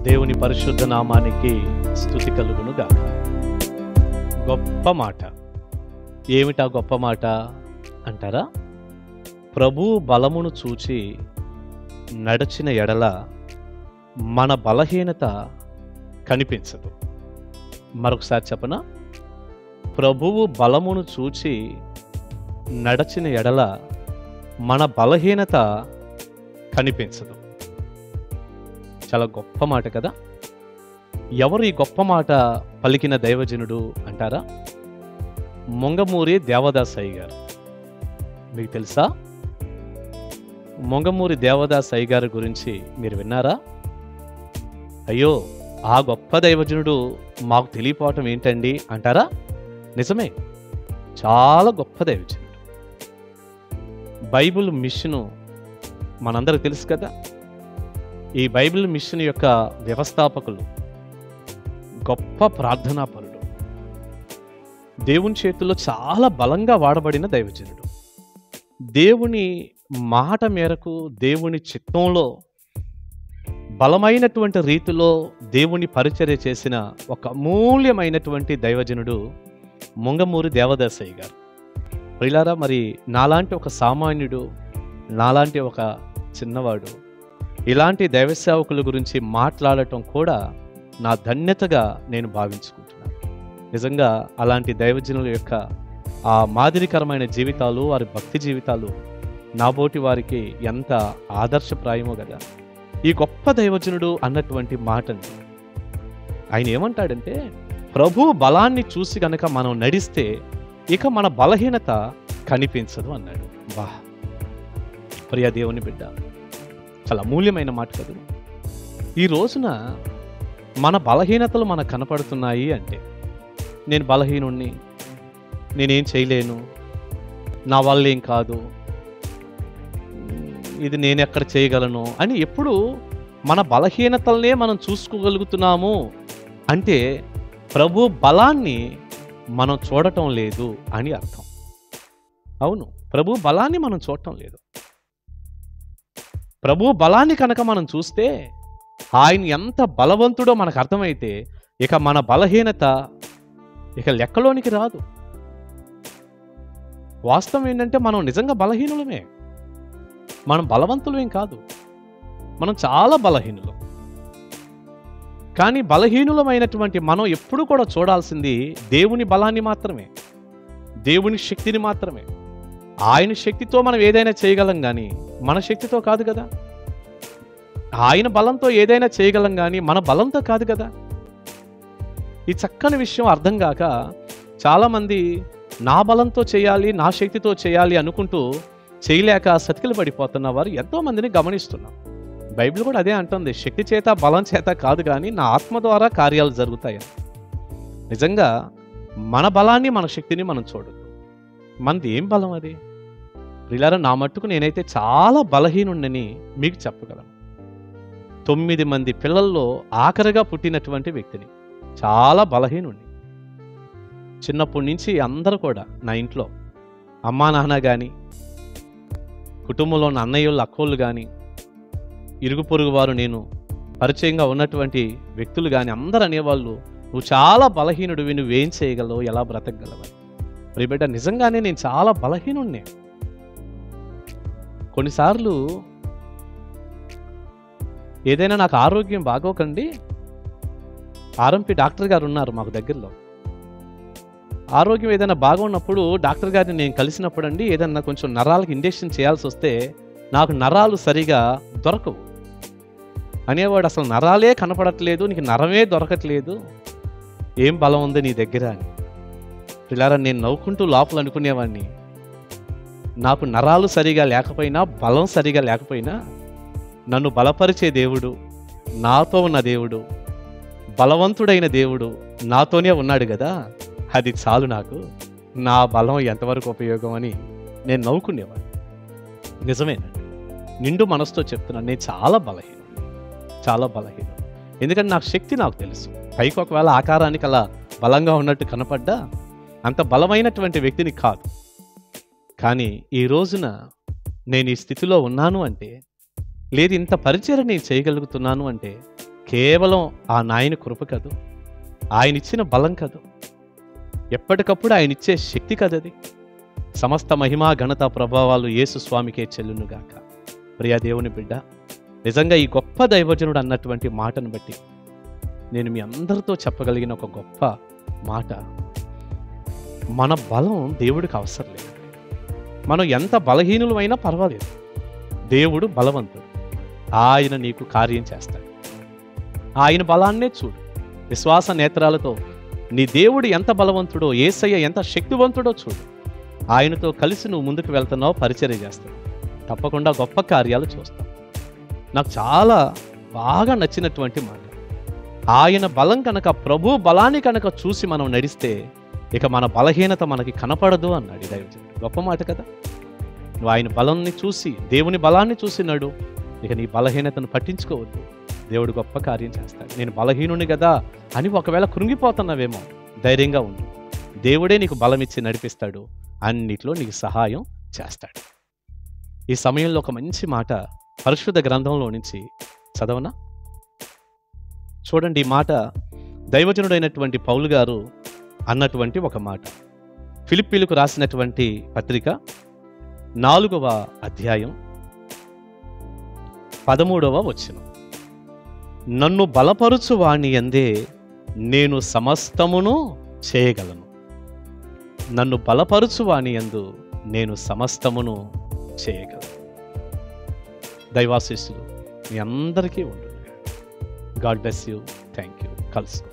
దేవుని పరిశుద్ధ నామానికి స్థుతి కలుగును గాక గొప్ప మాట ఏమిటా గొప్ప మాట అంటారా ప్రభు బలమును చూచి నడచిన ఎడల మన బలహీనత కనిపించదు మరొకసారి చెప్పనా ప్రభువు బలమును చూచి నడచిన ఎడల మన బలహీనత కనిపించదు చాలా గొప్ప మాట కదా ఎవరు ఈ గొప్ప మాట పలికిన దైవజనుడు అంటారా మొంగమూరి దేవదాసయ్య గారు మీకు తెలుసా మొంగమూరి దేవదాసయ్య గారి గురించి మీరు విన్నారా అయ్యో ఆ గొప్ప దైవజనుడు మాకు తెలియపోవటం ఏంటండి అంటారా నిజమే చాలా గొప్ప దైవజనుడు బైబిల్ మిషను మనందరికి తెలుసు కదా ఈ బైబిల్ మిషన్ యొక్క వ్యవస్థాపకులు గొప్ప ప్రార్థనా పరుడు దేవుని చేతుల్లో చాలా బలంగా వాడబడిన దైవజనుడు దేవుని మాట మేరకు దేవుని చిత్తంలో బలమైనటువంటి రీతిలో దేవుని పరిచర్య చేసిన ఒక అమూల్యమైనటువంటి దైవజనుడు ముంగమూరి దేవదాసయ్య గారు ప్రిలారా మరి నాలాంటి ఒక సామాన్యుడు నాలాంటి ఒక చిన్నవాడు ఇలాంటి దైవ సేవకుల గురించి మాట్లాడటం కూడా నా ధన్యతగా నేను భావించుకుంటున్నాను నిజంగా అలాంటి దైవజనుల యొక్క ఆ మాదిరికరమైన జీవితాలు వారి భక్తి జీవితాలు నాబోటి వారికి ఎంత ఆదర్శప్రాయమో కదా ఈ గొప్ప దైవజనుడు అన్నటువంటి మాటని ఆయన ఏమంటాడంటే ప్రభు బలాన్ని చూసి గనక మనం నడిస్తే ఇక మన బలహీనత కనిపించదు అన్నాడు వా ప్రియ దేవుని బిడ్డ చాలా అమూల్యమైన మాట కదా ఈ రోజున మన బలహీనతలు మనకు కనపడుతున్నాయి అంటే నేను బలహీనుణ్ణి నేనేం చేయలేను నా వల్ల ఏం కాదు ఇది నేను ఎక్కడ చేయగలను అని ఎప్పుడు మన బలహీనతలనే మనం చూసుకోగలుగుతున్నాము అంటే ప్రభు బలాన్ని మనం చూడటం లేదు అని అర్థం అవును ప్రభు బలాన్ని మనం చూడటం లేదు ప్రభు బలాన్ని కనుక మనం చూస్తే ఆయన ఎంత బలవంతుడో మనకు అర్థమైతే ఇక మన బలహీనత ఇక లెక్కలోనికి రాదు వాస్తవం ఏంటంటే మనం నిజంగా బలహీనులమే మనం బలవంతులమేం కాదు మనం చాలా బలహీనులు కానీ బలహీనులమైనటువంటి మనం ఎప్పుడు కూడా చూడాల్సింది దేవుని బలాన్ని మాత్రమే దేవుని శక్తిని మాత్రమే ఆయన శక్తితో మనం ఏదైనా చేయగలం కానీ మన శక్తితో కాదు కదా ఆయన బలంతో ఏదైనా చేయగలం కానీ మన బలంతో కాదు కదా ఈ చక్కని విషయం అర్థం కాక చాలామంది నా బలంతో చేయాలి నా శక్తితో చేయాలి అనుకుంటూ చేయలేక సతికిలు పడిపోతున్న వారు ఎంతో మందిని గమనిస్తున్నాం బైబిల్ కూడా అదే అంటుంది శక్తి చేత బలం చేత కాదు కానీ నా ఆత్మ ద్వారా కార్యాలు జరుగుతాయని నిజంగా మన బలాన్ని మన శక్తిని మనం చూడొద్దు మనది ఏం బలం అది ప్రిలారా నా మట్టుకు నేనైతే చాలా బలహీనుండని మీకు చెప్పగలను తొమ్మిది మంది పిల్లల్లో ఆఖరిగా పుట్టినటువంటి వ్యక్తిని చాలా బలహీనుండి చిన్నప్పటి నుంచి అందరూ కూడా నా ఇంట్లో అమ్మా నాన్న కానీ కుటుంబంలో ఉన్న అన్నయ్యోళ్ళు అక్కోళ్ళు కానీ ఇరుగు పొరుగు వారు నేను పరిచయంగా ఉన్నటువంటి వ్యక్తులు కానీ అందరు అనేవాళ్ళు నువ్వు చాలా బలహీనుడివి నువ్వేం చేయగలవు ఎలా బ్రతకగలవని మరి బిడ్డ నిజంగానే నేను చాలా బలహీనుడినే కొన్నిసార్లు ఏదైనా నాకు ఆరోగ్యం బాగోకండి ఆర్ఎంపీ డాక్టర్ గారు ఉన్నారు మాకు దగ్గరలో ఆరోగ్యం ఏదైనా బాగున్నప్పుడు డాక్టర్ గారిని నేను కలిసినప్పుడు అండి ఏదైనా కొంచెం నరాలకు ఇంజెక్షన్ చేయాల్సి వస్తే నాకు నరాలు సరిగా దొరకవు అనేవాడు అసలు నరాలే కనపడట్లేదు నీకు నరమే దొరకట్లేదు ఏం బలం ఉంది నీ దగ్గర అని పిల్లారా నేను నవ్వుకుంటూ లోపల అనుకునేవాడిని నాకు నరాలు సరిగా లేకపోయినా బలం సరిగా లేకపోయినా నన్ను బలపరిచే దేవుడు నాతో ఉన్న దేవుడు బలవంతుడైన దేవుడు నాతోనే ఉన్నాడు కదా అది చాలు నాకు నా బలం ఎంతవరకు ఉపయోగం అని నేను నవ్వుకునేవాడిని నిజమేనండి నిండు మనసుతో చెప్తున్నాను నేను చాలా బలహీనం చాలా బలహీనం ఎందుకంటే నాకు శక్తి నాకు తెలుసు పైకి ఒకవేళ ఆకారానికి అలా బలంగా ఉన్నట్టు కనపడ్డా అంత బలమైనటువంటి వ్యక్తిని కాదు కానీ ఈ రోజున నేను ఈ స్థితిలో ఉన్నాను అంటే లేదు ఇంత పరిచయం నేను చేయగలుగుతున్నాను అంటే కేవలం ఆ నాయన కృప కదూ ఆయన ఇచ్చిన బలం కదూ ఎప్పటికప్పుడు ఆయన ఇచ్చే శక్తి కదది సమస్త మహిమా ఘనత ప్రభావాలు యేసు స్వామికే చెల్లునుగాక ప్రియా దేవుని బిడ్డ నిజంగా ఈ గొప్ప దైవజనుడు అన్నటువంటి మాటను బట్టి నేను మీ అందరితో చెప్పగలిగిన ఒక గొప్ప మాట మన బలం దేవుడికి అవసరం లేదు మనం ఎంత బలహీనులమైనా పర్వాలేదు దేవుడు బలవంతుడు ఆయన నీకు కార్యం చేస్తాడు ఆయన బలాన్నే చూడు విశ్వాస నేత్రాలతో నీ దేవుడు ఎంత బలవంతుడో ఏసయ్య ఎంత శక్తివంతుడో చూడు ఆయనతో కలిసి నువ్వు ముందుకు వెళ్తున్నావు పరిచర్య చేస్తావు తప్పకుండా గొప్ప కార్యాలు చూస్తావు నాకు చాలా బాగా నచ్చినటువంటి మాట ఆయన బలం కనుక ప్రభు బలాన్ని కనుక చూసి మనం నడిస్తే ఇక మన బలహీనత మనకి కనపడదు అన్నాడు ఈ దైవజనుడు గొప్ప మాట కదా నువ్వు ఆయన బలాన్ని చూసి దేవుని బలాన్ని చూసి నడు ఇక నీ బలహీనతను పట్టించుకోవద్దు దేవుడు గొప్ప కార్యం చేస్తాడు నేను బలహీనుని కదా అని ఒకవేళ కృంగిపోతున్నావేమో ధైర్యంగా ఉండు దేవుడే నీకు బలం ఇచ్చి నడిపిస్తాడు అన్నిట్లో నీకు సహాయం చేస్తాడు ఈ సమయంలో ఒక మంచి మాట పరిశుద్ధ గ్రంథంలో నుంచి చదవనా చూడండి ఈ మాట దైవజనుడైనటువంటి పౌలు గారు అన్నటువంటి ఒక మాట ఫిలిప్పీలకు రాసినటువంటి పత్రిక నాలుగవ అధ్యాయం పదమూడవ వచనం నన్ను బలపరుచు వాణి అందే నేను సమస్తమును చేయగలను నన్ను బలపరుచు వాణి అందు నేను సమస్తమును చేయగలను దైవాశిస్సులు మీ అందరికీ ఉంటుంది God bless you thank you కలుసు